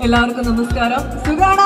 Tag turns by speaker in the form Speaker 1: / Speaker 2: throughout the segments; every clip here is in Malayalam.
Speaker 1: എല്ലാവർക്കും നമസ്കാരം സുഖാണോ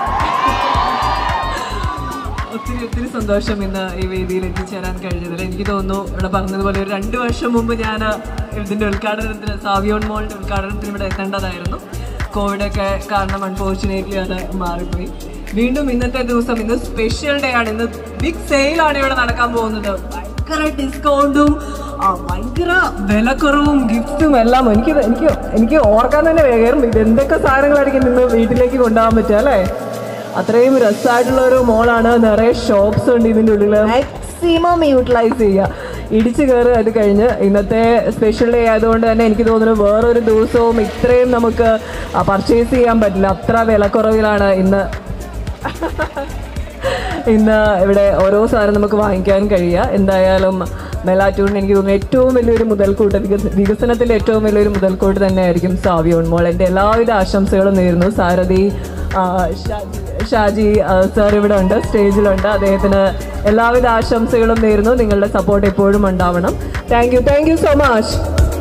Speaker 1: ഒത്തിരി ഒത്തിരി സന്തോഷം ഇന്ന് ഈ വേദിയിൽ എത്തിച്ചേരാൻ കഴിഞ്ഞതിൽ എനിക്ക് തോന്നുന്നു ഇവിടെ പറഞ്ഞതുപോലെ ഒരു രണ്ട് വർഷം മുമ്പ് ഞാൻ ഇതിൻ്റെ ഉദ്ഘാടനത്തിന് സാവിയോൺ മോളിൻ്റെ ഉദ്ഘാടനത്തിന് ഇവിടെ എത്തേണ്ടതായിരുന്നു കോവിഡൊക്കെ കാരണം അൺഫോർച്ചുനേറ്റ്ലി അത് മാറിപ്പോയി വീണ്ടും ഇന്നത്തെ ദിവസം ഇന്ന് സ്പെഷ്യൽ ഡേ ആണ് ഇന്ന് ബിഗ് സെയിലാണ് ഇവിടെ നടക്കാൻ പോകുന്നത് ഭയങ്കര ഡിസ്കൗണ്ടും ആ ഭയങ്കര വിലക്കുറവും ഗിഫ്റ്റും എല്ലാം എനിക്ക് എനിക്ക് എനിക്ക് ഓർക്കാൻ തന്നെ വേഗം ഇത് എന്തൊക്കെ സാധനങ്ങളായിരിക്കും നിന്ന് വീട്ടിലേക്ക് കൊണ്ടുപോകാൻ പറ്റുക അല്ലേ അത്രയും രസമായിട്ടുള്ള ഒരു മോളാണ് നിറയെ ഷോപ്സ് ഉണ്ട് ഇതിൻ്റെ ഉള്ളിൽ മാക്സിമം യൂട്ടിലൈസ് ചെയ്യുക ഇടിച്ചു കയറി അത് കഴിഞ്ഞ് ഇന്നത്തെ സ്പെഷ്യൽ ഡേ ആയതുകൊണ്ട് തന്നെ എനിക്ക് തോന്നുന്നു വേറൊരു ദിവസവും ഇത്രയും നമുക്ക് പർച്ചേസ് ചെയ്യാൻ പറ്റില്ല അത്ര വിലക്കുറവിലാണ് ഇന്ന് ഇന്ന് ഇവിടെ ഓരോ സാധനം നമുക്ക് വാങ്ങിക്കാൻ കഴിയുക എന്തായാലും മെലാറ്റൂറിന് എനിക്ക് തോന്നുന്നു ഏറ്റവും വലിയൊരു മുതൽക്കൂട്ട് വികസ വികസനത്തിൻ്റെ ഏറ്റവും വലിയൊരു മുതൽക്കൂട്ട് തന്നെയായിരിക്കും സാവിയോൺ മോൾ എൻ്റെ എല്ലാവിധ ആശംസകളും നേരുന്നു സാരഥി ആ, ഷാജി ഷാജി സാർ ഇവിടെ ഉണ്ട് സ്റ്റേജിലുണ്ട് അദ്ദേഹത്തിന് എല്ലാവിധ ആശംസകളും നേരുന്നു നിങ്ങളുടെ സപ്പോർട്ട് എപ്പോഴും ഉണ്ടാവണം thank you thank you so much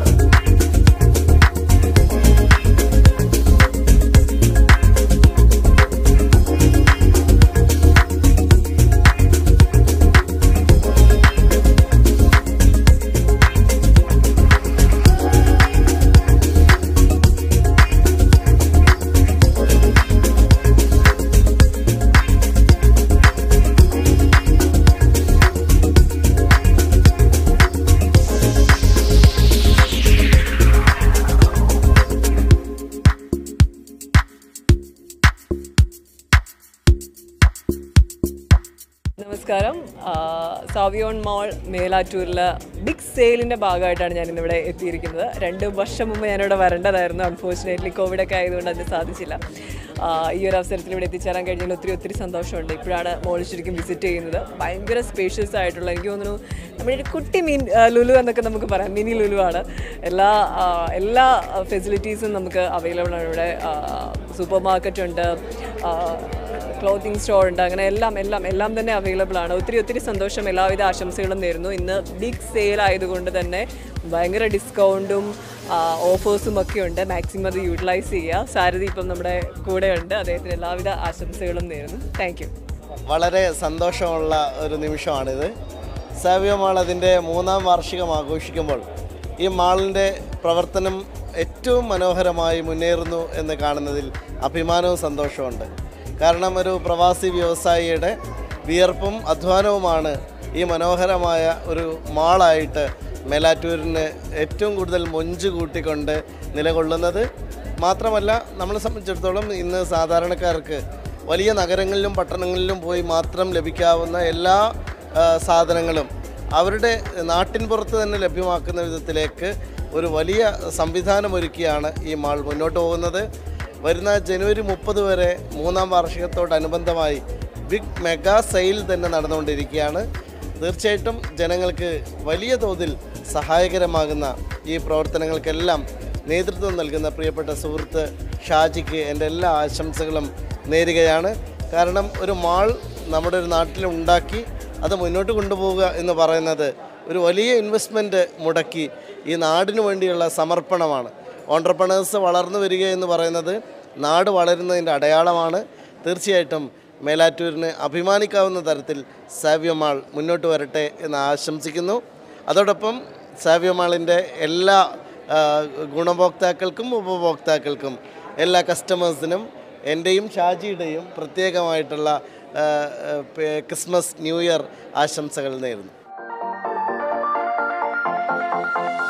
Speaker 1: നമസ്കാരം ആ, സാവിയോൺ മോൾ മേലാറ്റൂരിൽ ബിഗ് സെയിലിൻ്റെ ഭാഗമായിട്ടാണ് ഞാൻ ഇന്നിവിടെ എത്തിയിരിക്കുന്നത് രണ്ട് വർഷം മുമ്പ് ഞാനിവിടെ വരേണ്ടതായിരുന്നു അൺഫോർച്ചുനേറ്റ്ലി കോവിഡൊക്കെ ആയതുകൊണ്ട് അതിന് സാധിച്ചില്ല ആ, ഈ ഒരു അവസരത്തിൽ ഇവിടെ എത്തിച്ചേരാൻ കഴിഞ്ഞതിൽ ഒത്തിരി ഒത്തിരി സന്തോഷമുണ്ട് ഇപ്പോഴാണ് മോൾ ശരിക്കും വിസിറ്റ് ചെയ്യുന്നത് ഭയങ്കര സ്പേഷ്യസ് ആയിട്ടുള്ള എനിക്ക് തോന്നുന്നു നമ്മുടെ ഒരു കുട്ടി മീൻ ആ, ലുലു എന്നൊക്കെ നമുക്ക് പറയാം മിനി ലുലു ആണ് എല്ലാ ആ, എല്ലാ ഫെസിലിറ്റീസും നമുക്ക് അവൈലബിൾ ആണ് ഇവിടെ സൂപ്പർ മാർക്കറ്റ് ഉണ്ട് ആ, ക്ലോത്തിങ് സ്റ്റോർ ഉണ്ട് അങ്ങനെ എല്ലാം എല്ലാം എല്ലാം തന്നെ അവൈലബിൾ ആണ് ഒത്തിരി ഒത്തിരി സന്തോഷം എല്ലാവിധ ആശംസകളും നേരുന്നു ഇന്ന് ബിഗ് സെയിൽ ആയതുകൊണ്ട് തന്നെ ഭയങ്കര ഡിസ്കൗണ്ടും ഓഫേഴ്സും ഒക്കെ ഉണ്ട് മാക്സിമം അത് യൂട്ടിലൈസ് ചെയ്യുക സാരഥി ഇപ്പം നമ്മുടെ കൂടെ ഉണ്ട് അദ്ദേഹത്തിന് എല്ലാവിധ ആശംസകളും നേരുന്നു താങ്ക് യു
Speaker 2: വളരെ സന്തോഷമുള്ള ഒരു നിമിഷമാണിത് സാവിയോ മാൾ അതിൻ്റെ മൂന്നാം വാർഷികം ആഘോഷിക്കുമ്പോൾ ഈ മാളിൻ്റെ പ്രവർത്തനം ഏറ്റവും മനോഹരമായി മുന്നേറുന്നു എന്ന് കാണുന്നതിൽ അഭിമാനവും സന്തോഷമുണ്ട് കാരണം ഒരു പ്രവാസി വ്യവസായിയുടെ വിയർപ്പും അധ്വാനവുമാണ് ഈ മനോഹരമായ ഒരു മാളായിട്ട് മേലാറ്റൂരിന് ഏറ്റവും കൂടുതൽ മൊഞ്ച് കൂട്ടിക്കൊണ്ട് നിലകൊള്ളുന്നത് മാത്രമല്ല നമ്മളെ സംബന്ധിച്ചിടത്തോളം ഇന്ന് സാധാരണക്കാർക്ക് വലിയ നഗരങ്ങളിലും പട്ടണങ്ങളിലും പോയി മാത്രം ലഭിക്കാവുന്ന എല്ലാ ആ, സാധനങ്ങളും അവരുടെ നാട്ടിൻ പുറത്ത് തന്നെ ലഭ്യമാക്കുന്ന വിധത്തിലേക്ക് ഒരു വലിയ സംവിധാനം ഒരുക്കിയാണ് ഈ മാൾ മുന്നോട്ട് പോകുന്നത് വരുന്ന ജനുവരി മുപ്പത് വരെ മൂന്നാം വാർഷികത്തോടനുബന്ധമായി ബിഗ് മെഗാ സെയിൽ തന്നെ നടന്നുകൊണ്ടിരിക്കുകയാണ് തീർച്ചയായിട്ടും ജനങ്ങൾക്ക് വലിയ തോതിൽ സഹായകരമാകുന്ന ഈ പ്രവർത്തനങ്ങൾക്കെല്ലാം നേതൃത്വം നൽകുന്ന പ്രിയപ്പെട്ട സുഹൃത്ത് ഷാജിക്ക് എൻ്റെ എല്ലാ ആശംസകളും നേരുകയാണ് കാരണം ഒരു മാൾ നമ്മുടെ ഒരു നാട്ടിൽ ഉണ്ടാക്കി അത് മുന്നോട്ട് കൊണ്ടുപോവുക എന്ന് പറയുന്നത് ഒരു വലിയ ഇൻവെസ്റ്റ്മെൻറ്റ് മുടക്കി ഈ നാടിനു വേണ്ടിയുള്ള സമർപ്പണമാണ് ഓൺട്രപ്രണേഴ്സ് വളർന്നു വരിക എന്ന് പറയുന്നത് നാട് വളരുന്നതിൻ്റെ അടയാളമാണ് തീർച്ചയായിട്ടും മേലാറ്റൂരിന് അഭിമാനിക്കാവുന്ന തരത്തിൽ സാവ്യമാൾ മുന്നോട്ട് വരട്ടെ എന്ന് ആശംസിക്കുന്നു അതോടൊപ്പം സാവ്യമാളിൻ്റെ എല്ലാ ആ, ഗുണഭോക്താക്കൾക്കും ഉപഭോക്താക്കൾക്കും എല്ലാ കസ്റ്റമേഴ്സിനും എൻ്റെയും ഷാജിയുടെയും പ്രത്യേകമായിട്ടുള്ള ആ, ആ, പേ- ക്രിസ്മസ് ന്യൂ ഇയർ ആശംസകൾ നേരുന്നു